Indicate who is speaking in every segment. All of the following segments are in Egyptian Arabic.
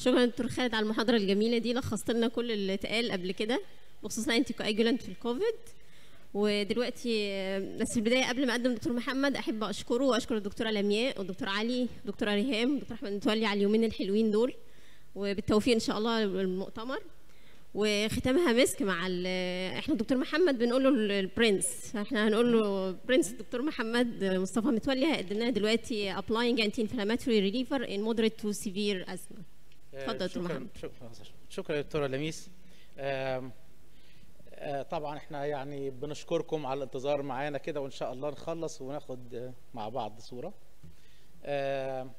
Speaker 1: شكرا دكتور خالد على المحاضره الجميله دي لخصت لنا كل اللي اتقال قبل كده بخصوص الانتي كواجولانت في الكوفيد ودلوقتي آه، بس في البدايه قبل ما اقدم دكتور محمد احب اشكره واشكر الدكتوره لمياء والدكتور علي والدكتوره ريهام والدكتور احمد متولي على اليومين الحلوين دول وبالتوفيق ان شاء الله للمؤتمر وختامها مسك مع ال- احنا الدكتور محمد بنقول له ال- البرنس احنا هنقول له برنس الدكتور محمد مصطفى متولي هيقدم لنا دلوقتي applying anti inflammatory reliever in moderate to severe asthma اتفضل يا دكتور
Speaker 2: شكرا
Speaker 1: محمد.
Speaker 2: شكرا شكرا يا دكتوره لميس آم، آه، طبعا احنا يعني بنشكركم على الانتظار معانا كده وان شاء الله نخلص وناخد آه، مع بعض صوره آم،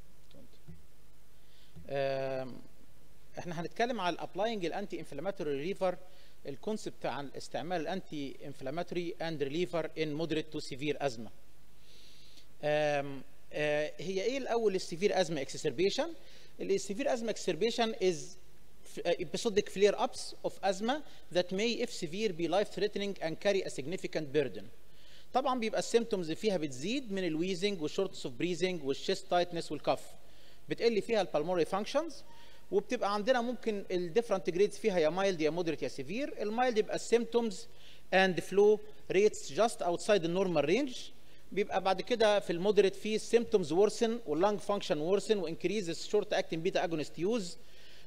Speaker 2: آم، احنا هنتكلم على الابلاينج الانتي انفلاماتوري ريليفر الكونسبت عن استعمال الانتي انفلاماتوري اند ريليفر ان مودريت تو سيفير ازمه آم، آه، هي ايه الاول السيفير ازمه اكسسربيشن السيفير ازمه اكسسربيشن از episodic flare ups of asthma that may if severe be life threatening and carry a significant burden طبعا بيبقى السيمتومز فيها بتزيد من الويزنج والشورتس اوف بريزنج والشيست تايتنس والكف بتقل فيها البلموري فانكشنز وبتبقى عندنا ممكن الديفرنت جريدز فيها يا مايلد يا مودريت يا سيفير المايلد يبقى السيمتومز اند فلو ريتس جاست اوتسايد النورمال رينج بيبقى بعد كده في المودريت فيه symptoms worsen واللنج فانكشن worsen وانكريز شورت اكتنج بيتا اجونست يوز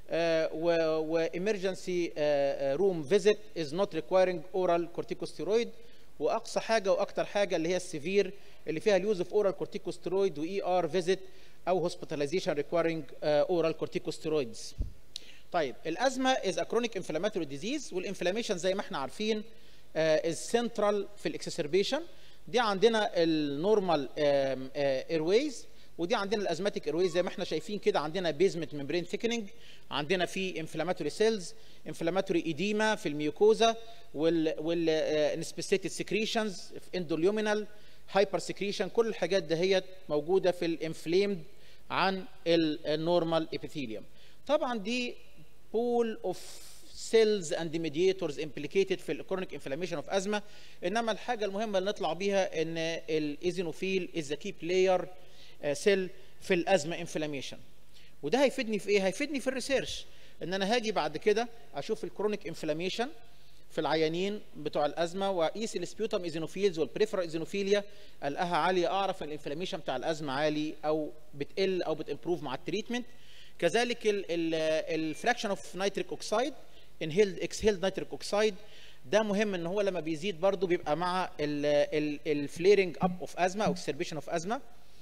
Speaker 2: وامرجنسي روم فيزيت از نوت ريكوايرنج اورال كورتيكوستيرويد واقصى حاجه واكتر حاجه اللي هي السيفير اللي فيها اليوز اوف اورال كورتيكوستيرويد واي ار فيزيت او هوسبيتاليزيشن ريكوايرنج اورال كورتيكوستيرويدز طيب الازمه از ا كرونيك انفلاماتوري ديزيز والانفلاميشن زي ما احنا عارفين از سنترال في الاكسسربيشن دي عندنا النورمال ايرويز ودي عندنا الازماتيك ايرويز زي ما احنا شايفين كده عندنا بيزمنت ممبرين ثيكننج عندنا في انفلاماتوري سيلز انفلاماتوري ايديما في الميوكوزا وال وال انسبيسيتد سكريشنز في اندوليومينال هايبر سكريشن كل الحاجات دهيت موجوده في الانفليمد عن النورمال ابيثيليوم طبعا دي بول اوف cells and mediators implicated في الكرونيك انفلاميشن اوف ازمه انما الحاجه المهمه اللي نطلع بيها ان الايزينوفيل از ذا كي بلاير سيل في الازمه انفلاميشن وده هيفيدني في ايه هيفيدني في الريسيرش ان انا هاجي بعد كده اشوف الكرونيك انفلاميشن في العيانين بتوع الازمه واقيس السبيوتم ايزينوفيلز والبريفرال ايزينوفيليا الاقاها عاليه اعرف ان الانفلاميشن بتاع الازمه عالي او بتقل او بتمبروف مع التريتمنت كذلك الفراكشن اوف نيتريك اوكسايد انهيلد اكسهيلد نيتريك اوكسايد ده مهم ان هو لما بيزيد برضه بيبقى مع الفليرنج اب اوف ازمه او اكسربيشن اوف ازمه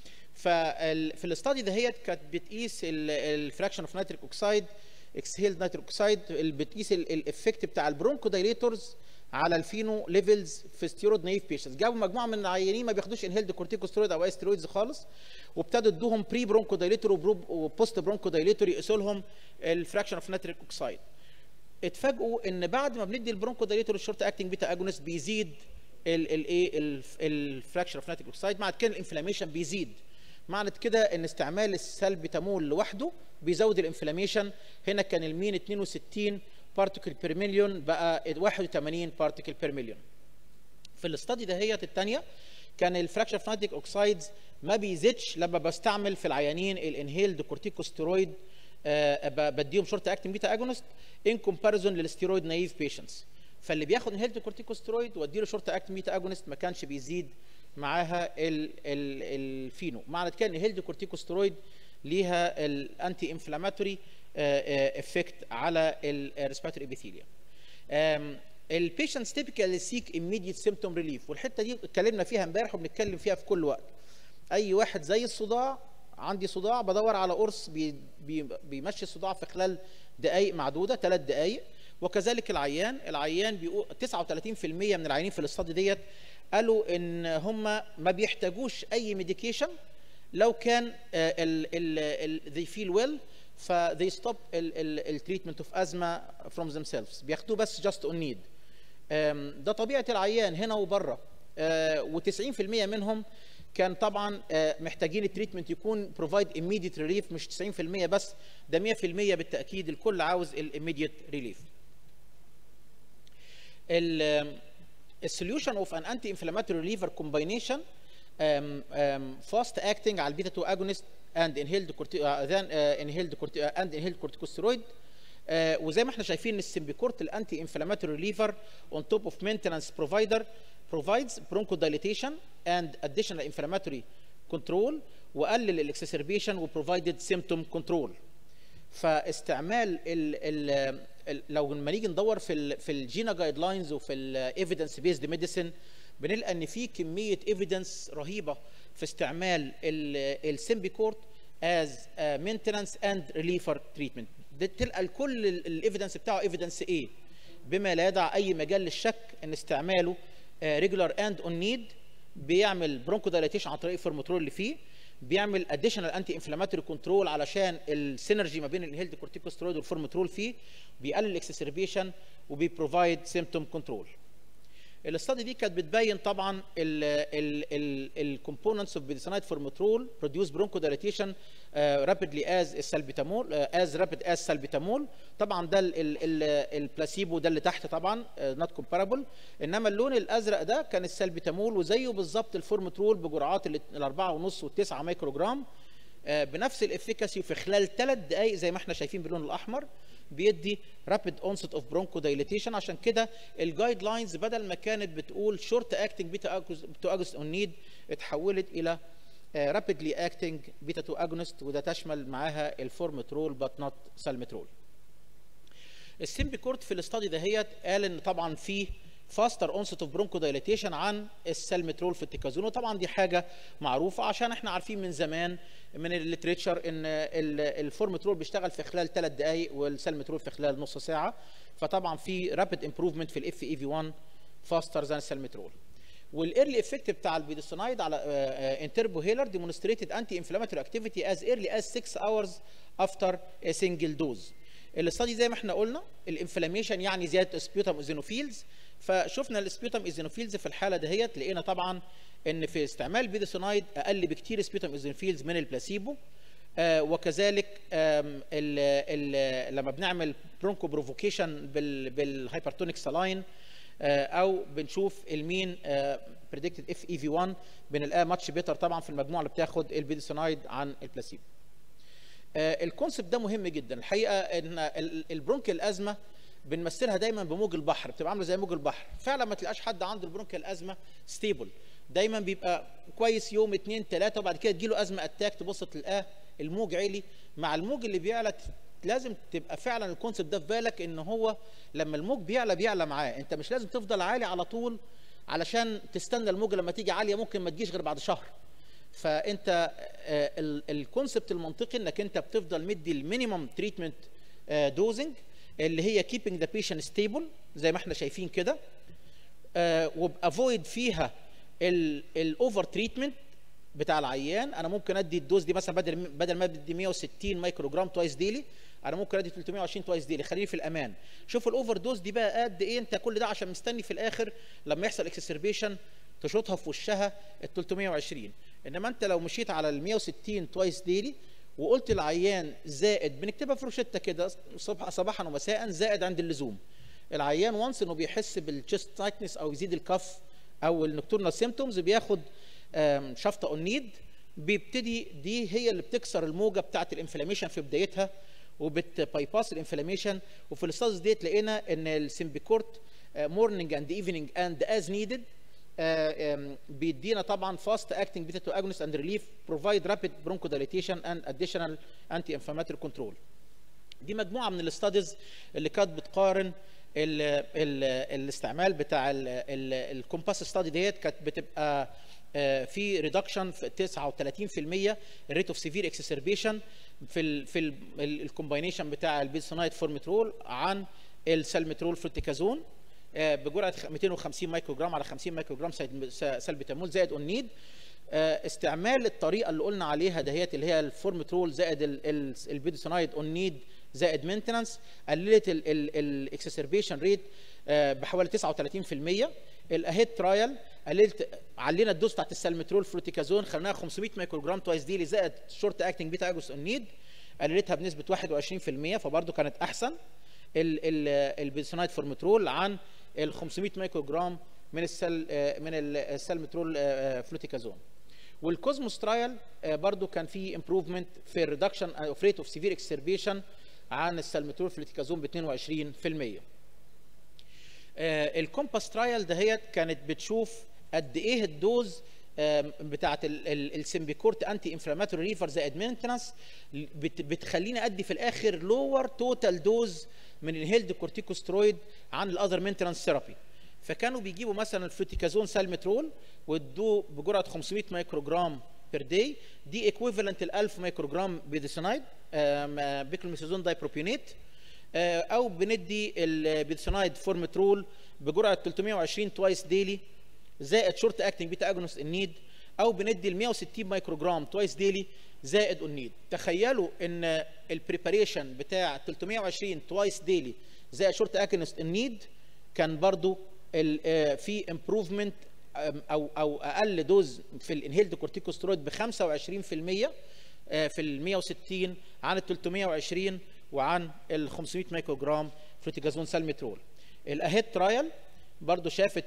Speaker 2: ففي الاستادي دهيت كانت بتقيس الفراكشن اوف نيتريك اوكسايد اكسهيلد نيتريك اوكسايد بتقيس الافكت بتاع البرونكو دايليتورز على الفينو ليفلز في ستيرويد نايف بيشنتس جابوا مجموعه من العيانين ما بياخدوش انهيلد كورتيكوستيرويد او اي ستيرويدز خالص وابتدوا ادوهم بري برونكو دايليتور وبوست برونكو دايليتور يقيسوا لهم الفراكشن اوف نيتريك اوكسايد اتفاجئوا ان بعد ما بندي البرونكو دايليتور الشورت اكتنج بيتا اجونست بيزيد الايه الفراكشن اوف نيتريك اوكسايد مع كده الانفلاميشن بيزيد معنى كده ان استعمال السلبيتامول لوحده بيزود الانفلاميشن هنا كان المين 62 بارتيكل بير مليون بقى 81 بارتيكل بير مليون في الاستادي دهيت الثانيه كان الفراكشن اوف نيتريك اوكسايدز ما بيزيدش لما بستعمل في العيانين الانهيلد كورتيكوستيرويد آه بديهم شورت اكتنج بيتا اجونست ان كومباريزون للستيرويد نايف بيشنتس فاللي بياخد انهيلد كورتيكوستيرويد واديله شورت اكتنج بيتا اجونست ما كانش بيزيد معاها ال ال الفينو معنى كده ان هيلد كورتيكوستيرويد ليها الانتي انفلاماتوري افكت على الريسبيراتوري ابيثيليوم البيشنتس تيبيكالي سيك immediate symptom ريليف والحته دي اتكلمنا فيها امبارح وبنتكلم فيها في كل وقت اي واحد زي الصداع عندي صداع بدور على قرص بي بي بيمشي الصداع في خلال دقائق معدوده ثلاث دقائق وكذلك العيان العيان بيقول 39% من العيانين في الاستادي ديت قالوا ان هم ما بيحتاجوش اي ميديكيشن لو كان ال ال they feel well ف they stop ال treatment of asthma from themselves بياخدوه بس just on need ده طبيعه العيان هنا وبره و90% منهم كان طبعا محتاجين التريتمنت يكون بروفايد immediate ريليف مش 90% بس ده 100% بالتاكيد الكل عاوز الاميديت ريليف السوليوشن اوف ان انتي انفلاماتوري ريليفر كومباينيشن فاست اكتنج على البيتا 2 اجونست and inhaled corti- uh, than uh, inhaled corti- uh, and inhaled corticosteroid آه، وزي ما احنا شايفين ان السيمبيكورت الانتي انفلاماتوري ريليفر اون توب اوف مينتنانس بروفايدر provides bronchodilation and additional inflammatory control وقلل الاكسسربيشن وبروفايدد symptom control فاستعمال ال ال ال لو لما نيجي ندور في ال في الجينا جايد لاينز وفي الايفيدنس بيزد ميديسن بنلقى ان في كميه ايفيدنس رهيبه في استعمال السيمبيكورت از مينتنانس اند ريليفر تريتمنت تلقى كل الايفيدنس بتاعه ايفيدنس ايه بما لا يدع اي مجال للشك ان استعماله ريجولار اند اون نيد بيعمل برونكو دايليتيشن عن طريق الفورموترول اللي فيه بيعمل اديشنال انتي انفلاماتوري كنترول علشان السينرجي ما بين الهيلد كورتيكوسترويد والفورموترول فيه بيقلل الاكسسربيشن وبيبروفايد سيمتوم كنترول الاستادي دي كانت بتبين طبعا الكومبوننتس اوف بيديسانايد فورموترول بروديوس برونكو دايليتيشن رابيدلي از السلبيتامول از رابيد از سلبيتامول طبعا ده البلاسيبو ده اللي تحت طبعا نوت كومبارابل انما اللون الازرق ده كان السلبيتامول وزيه بالظبط الفورموترول بجرعات الاربعة ونص والتسعة مايكرو جرام آه، بنفس الافيكاسي في خلال ثلاث دقائق زي ما احنا شايفين باللون الاحمر بيدي رابيد اونست اوف برونكو دايليتيشن عشان كده الجايد لاينز بدل ما كانت بتقول شورت اكتنج بيتا اجونست اون نيد اتحولت الى رابيدلي اكتنج بيتا تو اجونست وده تشمل معاها الفورمترول بات نوت سالمترول السيمبيكورت في الاستادي دهيت قال ان طبعا في فاستر اونست اوف برونكو دايليتيشن عن السلمترول في التيكازون وطبعا دي حاجه معروفه عشان احنا عارفين من زمان من الليتريتشر ان ال- الفورمترول بيشتغل في خلال ثلاث دقائق والسلمترول في خلال نص ساعه فطبعا في رابيد امبروفمنت في الاف اي في 1 فاستر ذان السلمترول والايرلي افكت بتاع البيدوسينايد على انتربو هيلر ديمونستريتد انتي انفلاماتوري اكتيفيتي از ايرلي از 6 اورز افتر ا سنجل دوز الاستادي زي ما احنا قلنا الانفلاميشن يعني زياده سبيوتم ايزينوفيلز فشفنا السبيوتم ايزينوفيلز في الحاله دهيت لقينا طبعا ان في استعمال بيدوسينايد اقل بكتير سبيوتم ايزينوفيلز من البلاسيبو آه وكذلك آم، ال ال لما بنعمل برونكو بروفوكيشن بالهايبرتونيك سلاين او بنشوف المين بريدكتد اف اي في 1 بنلاقيها ماتش بيتر طبعا في المجموعه اللي بتاخد البيدوسينايد عن البلاسيبو الكونسبت ده مهم جدا الحقيقه ان ال- البرونكيال ازمه بنمثلها دايما بموج البحر بتبقى عامله زي موج البحر فعلا ما تلاقاش حد عنده البرونكيال ازمه ستيبل دايما بيبقى كويس يوم اتنين تلاته وبعد كده تجيله ازمه اتاك تبص تلقاه الموج عالي مع الموج اللي بيعلى ت- لازم تبقى فعلا الكونسبت ده في بالك ان هو لما الموج بيعلى بيعلى معاه انت مش لازم تفضل عالي على طول علشان تستنى الموج لما تيجي عاليه ممكن ما تجيش غير بعد شهر فانت الكونسبت المنطقي انك انت بتفضل مدي المينيمم تريتمنت دوزنج اللي هي keeping the patient stable زي ما احنا شايفين كده آه، وبافويد فيها الاوفر تريتمنت بتاع العيان انا ممكن ادي الدوز دي مثلا بدل بدل ما بدي 160 مايكرو جرام توايس ديلي انا ممكن ادي 320 توايس ديلي خليني في الامان شوف الاوفر دوز دي بقى قد ايه انت كل ده عشان مستني في الاخر لما يحصل اكسسربيشن تشوطها في وشها ال 320 انما انت لو مشيت على ال 160 توايس ديلي وقلت للعيان زائد بنكتبها في روشته كده صبح صباحا ومساء زائد عند اللزوم العيان وانس انه بيحس بالتشست تايتنس او يزيد الكف او النكتورنال سيمتومز بياخد آم، شفطه اون نيد بيبتدي دي هي اللي بتكسر الموجه بتاعه الانفلاميشن في بدايتها وبتبايباس الانفلاميشن وفي الاستاذ ديت لقينا ان السيمبيكورت مورنينج اند ايفنينج اند از نيدد بيدينا طبعا فاست اكتنج بيتا تو اجونست اند ريليف بروفايد رابيد برونكو دايليتيشن اند اديشنال انتي انفلاماتوري كنترول دي مجموعه من الاستاديز اللي كانت بتقارن ال ال الاستعمال بتاع الكومباس ستادي ديت كانت بتبقى آه، في ريدكشن في 39% الريت اوف سيفير اكسسربيشن في ال في الكومباينيشن بتاع البيسونايد فورمترول عن السلمترول فلوتيكازون آه، بجرعه خ- 250 مايكرو جرام على 50 مايكرو جرام سيد- س- سلبيتامول زائد اون نيد آه، استعمال الطريقه اللي قلنا عليها دهيت اللي هي الفورمترول زائد ال- ال- البيدوسونايد اون نيد زائد مينتنانس قللت الاكسسربيشن ريت بحوالي 39% الاهيد ترايل قللت علينا الدوز بتاعت السلمترول فلوتيكازون خليناها 500 مايكرو جرام توايس ديلي زائد شورت اكتنج بيتا اجوس اون نيد قللتها بنسبه 21% فبرضه كانت احسن البيسونايد فورمترول عن ال 500 مايكرو جرام من السل آه، من السلمترول آه، فلوتيكازون والكوزموس ترايل برضو كان في امبروفمنت في الريدكشن اوف ريت اوف سيفير اكسربيشن عن السالمترول فلوتيكازون ب 22% الكومباس ترايل دهيت كانت بتشوف قد ايه الدوز بتاعه السمبيكورت انتي انفلاماتوري ريفر زائد مينتنس بتخليني ادي في الاخر لور توتال دوز من الهيلد كورتيكوسترويد عن الاذر مينتنس ثيرابي فكانوا بيجيبوا مثلا الفلوتيكازون سالمترول وادوه بجرعه 500 مايكروجرام بير داي دي ايكويفالنت ل 1000 مايكروجرام بيديسونايد بيكلوميثازون دايبروبيونيت او بندي البيديسونايد فورمترول بجرعه 320 توايس ديلي زائد شورت اكتنج بيتا اجونست النيد او بندي ال 160 مايكروجرام توايس ديلي زائد النيد تخيلوا ان البريباريشن بتاع 320 توايس ديلي زائد شورت اكتنج النيد كان برضو في امبروفمنت او او اقل دوز في الانهيلد كورتيكوسترويد ب 25% في ال 160 عن ال 320 وعن ال 500 مايكروجرام فلوتيجازون سالمترول الاهيد ترايل برضو شافت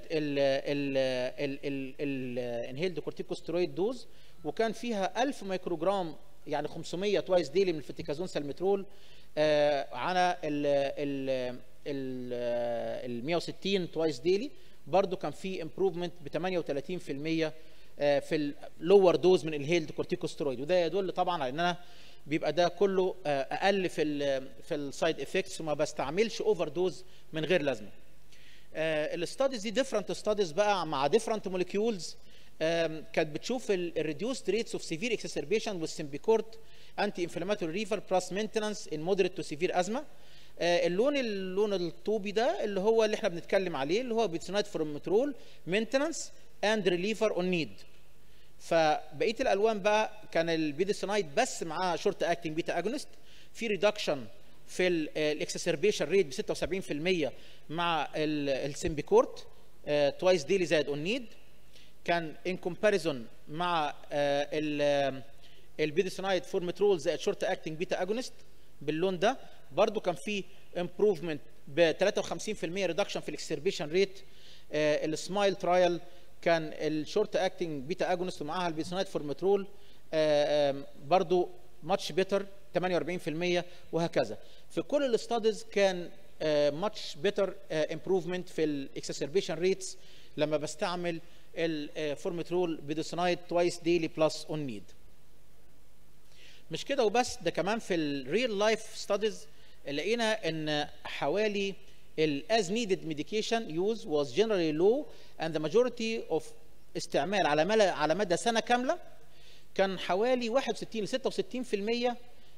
Speaker 2: الانهيلد كورتيكوسترويد دوز وكان فيها 1000 مايكروجرام يعني 500 توايس ديلي من الفلوتيكازون سالمترول آه على ال ال ال 160 توايس ديلي برضو كان في امبروفمنت ب 38% في اللور دوز من الهيلد كورتيكوسترويد وده يدل طبعا على ان انا بيبقى ده كله اقل في ال في السايد افكتس وما بستعملش اوفر دوز من غير لازمه. الستاديز دي ديفرنت ستاديز بقى مع ديفرنت موليكيولز كانت بتشوف الريديوست ريتس اوف سيفير اكسسربيشن والسمبيكورت انتي انفلاماتوري ريفر بلس مينتنانس ان مودريت تو سيفير ازمه اللون اللون الطوبي ده اللي هو اللي احنا بنتكلم عليه اللي هو بيتسونايد فورمترول مينتنانس اند ريليفر اون نيد فبقيه الالوان بقى كان البيديسونايد بس معاه شورت اكتنج بيتا اجونست في ريدكشن في الاكسسربيشن ريت ب 76% مع السمبيكورت توايس ديلي زائد اون نيد كان ان كومباريزون مع البيديسونايد فورمترول زائد شورت اكتنج بيتا اجونست باللون ده برضو كان في امبروفمنت ب 53% ريدكشن في الاكسربيشن ريت السمايل ترايل كان الشورت اكتنج بيتا اجونست ومعاها البيسونايد فورمترول برضو ماتش بيتر 48% وهكذا في كل الاستاديز كان ماتش بيتر امبروفمنت في الاكسسربيشن ريتس لما بستعمل الفورمترول بيدوسونايد توايس ديلي بلس اون نيد مش كده وبس ده كمان في الريل لايف ستاديز لقينا ان حوالي as needed medication use was generally low and the majority of استعمال على مدى على مدى سنه كامله كان حوالي 61 ل 66%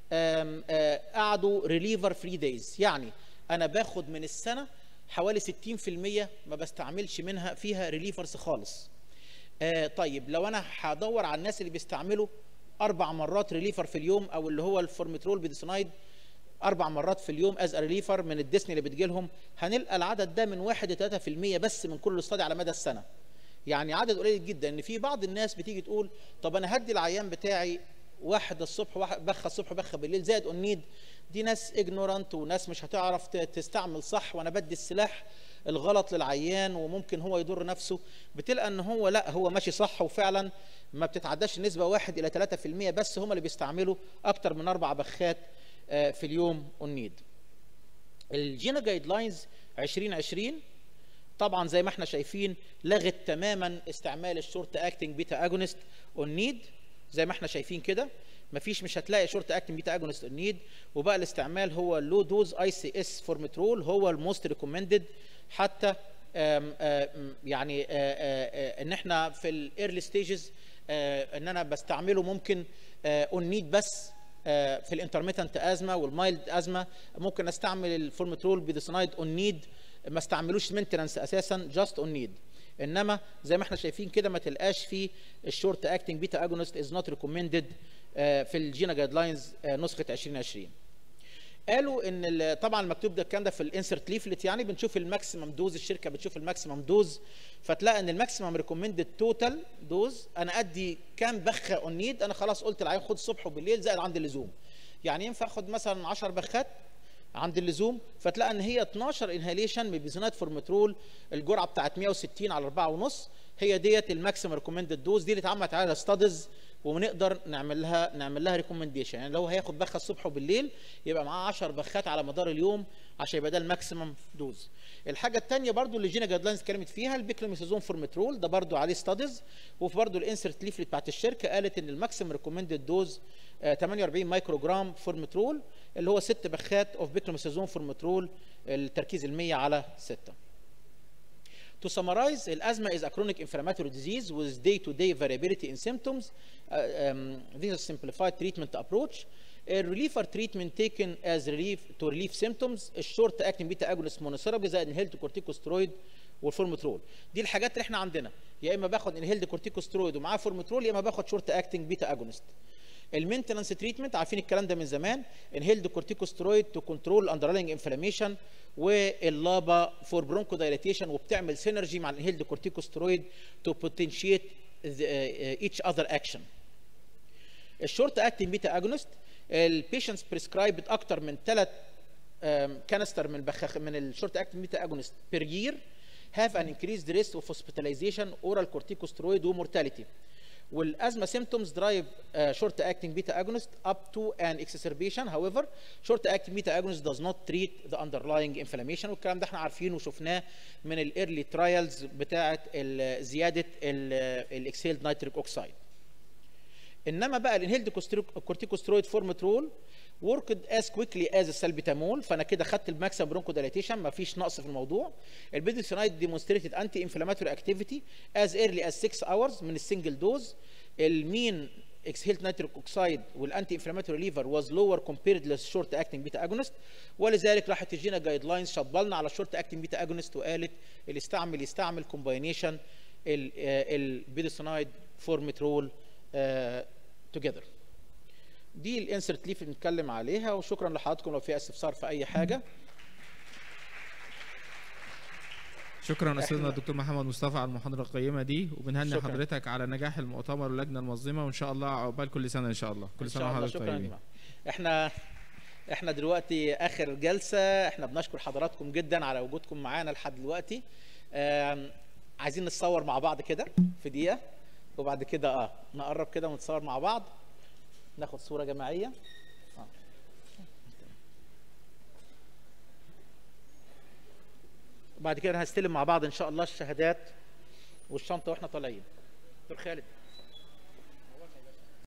Speaker 2: قعدوا ريليفر فري دايز يعني انا باخد من السنه حوالي 60% ما بستعملش منها فيها ريليفرز خالص آه طيب لو انا هدور على الناس اللي بيستعملوا اربع مرات ريليفر في اليوم او اللي هو الفورمترول بيديسونايد اربع مرات في اليوم از ريليفر من الديسني اللي بتجي لهم هنلقى العدد ده من 1 ل 3% بس من كل استادي على مدى السنه يعني عدد قليل جدا ان في بعض الناس بتيجي تقول طب انا هدي العيان بتاعي واحد الصبح واحد بخ الصبح بخ بالليل زائد اونيد دي ناس اجنورانت وناس مش هتعرف تستعمل صح وانا بدي السلاح الغلط للعيان وممكن هو يضر نفسه بتلقى ان هو لا هو ماشي صح وفعلا ما بتتعداش النسبه 1 الى 3% بس هم اللي بيستعملوا اكتر من اربع بخات في اليوم اونيد الجينا جايد لاينز 2020 طبعا زي ما احنا شايفين لغت تماما استعمال الشورت اكتنج بيتا اجونست اون نيد زي ما احنا شايفين كده مفيش مش هتلاقي شورت اكتنج بيتا اجونست اون نيد وبقى الاستعمال هو اللو دوز اي سي اس فورمترول هو الموست ريكومندد حتى آم آم يعني آم ان احنا في الايرلي ستيجز ان انا بستعمله ممكن اون نيد بس في الانترميتنت ازمه والمايلد ازمه ممكن استعمل الفورمترول بيديسونايد اون نيد ما استعملوش مينتننس اساسا جاست اون نيد انما زي ما احنا شايفين كده ما تلقاش في الشورت اكتنج بيتا اجونست از نوت ريكومندد في الجينا جايد لاينز نسخه 2020 قالوا ان طبعا المكتوب ده الكلام ده في الانسرت ليفلت يعني بنشوف الماكسيمم دوز الشركه بتشوف الماكسيمم دوز فتلاقي ان الماكسيمم ريكومندد توتال دوز انا ادي كام بخه اون نيد انا خلاص قلت العيان خد الصبح وبالليل زائد عند اللزوم يعني ينفع اخد مثلا 10 بخات عند اللزوم فتلاقي ان هي 12 انهاليشن من بيزونات فورمترول الجرعه بتاعت 160 على 4 ونص هي ديت الماكسيمم ريكومندد دوز دي اللي اتعملت عليها ستاديز ونقدر نعمل لها نعمل لها ريكومنديشن يعني لو هياخد بخه الصبح وبالليل يبقى معاه 10 بخات على مدار اليوم عشان يبقى ده الماكسيمم دوز الحاجه الثانيه برضو اللي جينا جايد لاينز اتكلمت فيها البيكلوميثازون فورمترول ده برضو عليه ستاديز وفي برضو الانسرت ليفلت بتاعت الشركه قالت ان الماكسيمم ريكومندد دوز 48 مايكرو جرام فورمترول اللي هو ست بخات اوف بيكلوميثازون فورمترول التركيز ال 100 على 6 To summarize, asthma is a chronic inflammatory disease with day-to-day variability in symptoms. Uh, um, this is a simplified treatment approach. A reliever treatment taken as relief to relieve symptoms الشورت اكتنج بيتا اجونست مونوثيرابي زائد انهيلد كورتيكوسترويد والفورمترول دي الحاجات اللي احنا عندنا يا اما باخد انهيلد كورتيكوسترويد ومعاه فورمترول يا اما باخد شورت اكتنج بيتا اجونست المينتنانس تريتمنت عارفين الكلام ده من زمان انهيلد كورتيكوسترويد تو كنترول اندرلاينج انفلاميشن واللابا فور برونكو دايليتيشن وبتعمل سينرجي مع الانهيلد كورتيكوسترويد تو بوتنشيت ايتش اذر اكشن الشورت اكتنج بيتا اجونست البيشنتس بريسكرايبد اكتر من ثلاث كانستر من بخاخ من الشورت اكتنج بيتا اجونست بير يير have an increased risk of hospitalization oral corticosteroid ومورتاليتي والازمه symptoms drive uh, short acting beta agonist up to an exacerbation however short acting beta agonist does not treat the underlying inflammation والكلام ده احنا عارفينه وشفناه من الايرلي ترايلز بتاعه زياده الاكسيلد نيتريك اوكسايد انما بقى الانهيلد كورتيكوسترويد فورمترول worked as quickly as السلبيتامول فانا كده خدت الماكسيمم برونكو دايليتيشن مفيش نقص في الموضوع البيدوسينايد ديمونستريتد انتي انفلاماتوري اكتيفيتي از ايرلي از 6 اورز من السنجل دوز المين exhaled nitric oxide والانتي انفلاماتوري ليفر واز لور كومبيرد للشورت اكتنج بيتا اجونست ولذلك راحت تجينا جايد لاينز شطبلنا على الشورت اكتنج بيتا اجونست وقالت اللي يستعمل يستعمل كومباينيشن البيدوسينايد فورمترول توجذر دي الانسرت ليف اللي بنتكلم عليها وشكرا لحضراتكم لو في استفسار في اي حاجه
Speaker 3: شكرا استاذنا الدكتور محمد مصطفى على المحاضره القيمه دي وبنهني
Speaker 2: شكراً.
Speaker 3: حضرتك على نجاح المؤتمر واللجنه المنظمه وان شاء الله عقبال كل سنه ان شاء الله
Speaker 2: ان
Speaker 3: كل سنه
Speaker 2: شاء الله
Speaker 3: وحضرتك
Speaker 2: شكرا يا
Speaker 3: طيبين
Speaker 2: جماعه احنا احنا دلوقتي اخر جلسه احنا بنشكر حضراتكم جدا على وجودكم معانا لحد دلوقتي آم، عايزين نتصور مع بعض كده في دقيقه وبعد كده اه نقرب كده ونتصور مع بعض ناخد صوره جماعيه آه. بعد كده هنستلم مع بعض ان شاء الله الشهادات والشنطه واحنا طالعين دكتور خالد